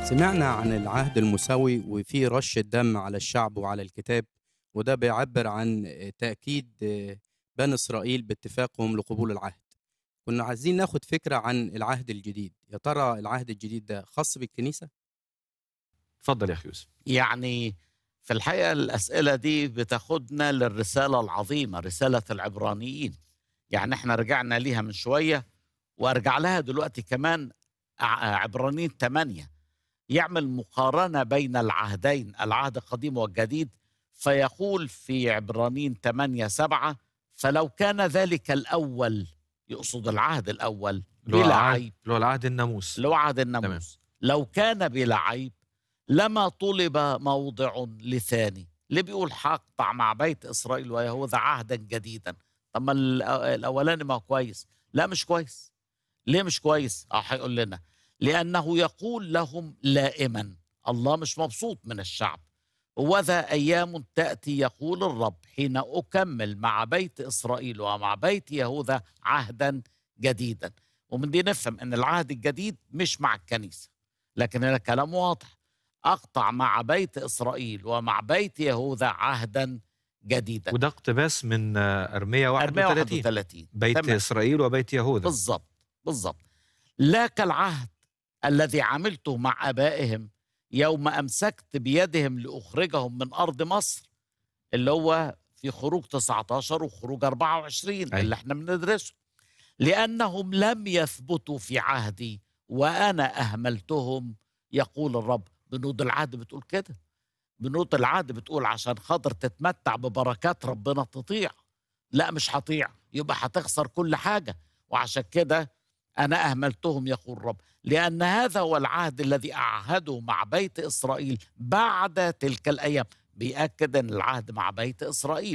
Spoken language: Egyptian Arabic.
سمعنا عن العهد المساوي وفي رش الدم على الشعب وعلى الكتاب وده بيعبر عن تأكيد بني إسرائيل باتفاقهم لقبول العهد كنا عايزين ناخد فكرة عن العهد الجديد يا ترى العهد الجديد ده خاص بالكنيسة؟ اتفضل يا اخي يوسف يعني في الحقيقة الأسئلة دي بتاخدنا للرسالة العظيمة رسالة العبرانيين يعني احنا رجعنا ليها من شوية وارجع لها دلوقتي كمان ع- عبرانيين 8 يعمل مقارنة بين العهدين العهد القديم والجديد فيقول في عبرانيين 8 7 فلو كان ذلك الأول يقصد العهد الأول اللي هو بلا العهد- عيب اللي هو العهد الناموس لو عهد الناموس لو كان بلا عيب لما طلب موضع لثاني اللي بيقول حقطع مع بيت اسرائيل ويهوذا عهدا جديدا طب ما الأ- الاولاني ما هو كويس لا مش كويس ليه مش كويس اه هيقول لنا لانه يقول لهم لائما الله مش مبسوط من الشعب وذا ايام تاتي يقول الرب حين اكمل مع بيت اسرائيل ومع بيت يهوذا عهدا جديدا ومن دي نفهم ان العهد الجديد مش مع الكنيسه لكن هنا كلام واضح اقطع مع بيت اسرائيل ومع بيت يهوذا عهدا جديدا وده اقتباس من آه، ارميا 31 131 بيت تمام. اسرائيل وبيت يهوذا بالضبط بالضبط لا كالعهد الذي عملته مع ابائهم يوم امسكت بيدهم لاخرجهم من ارض مصر اللي هو في خروج 19 وخروج 24 أي. اللي احنا بندرسه لانهم لم يثبتوا في عهدي وانا اهملتهم يقول الرب بنود العهد بتقول كده بنود العهد بتقول عشان خاطر تتمتع ببركات ربنا تطيع لا مش هطيع يبقى هتخسر كل حاجه وعشان كده انا اهملتهم يقول الرب لان هذا هو العهد الذي اعهده مع بيت اسرائيل بعد تلك الايام بيأكد ان العهد مع بيت اسرائيل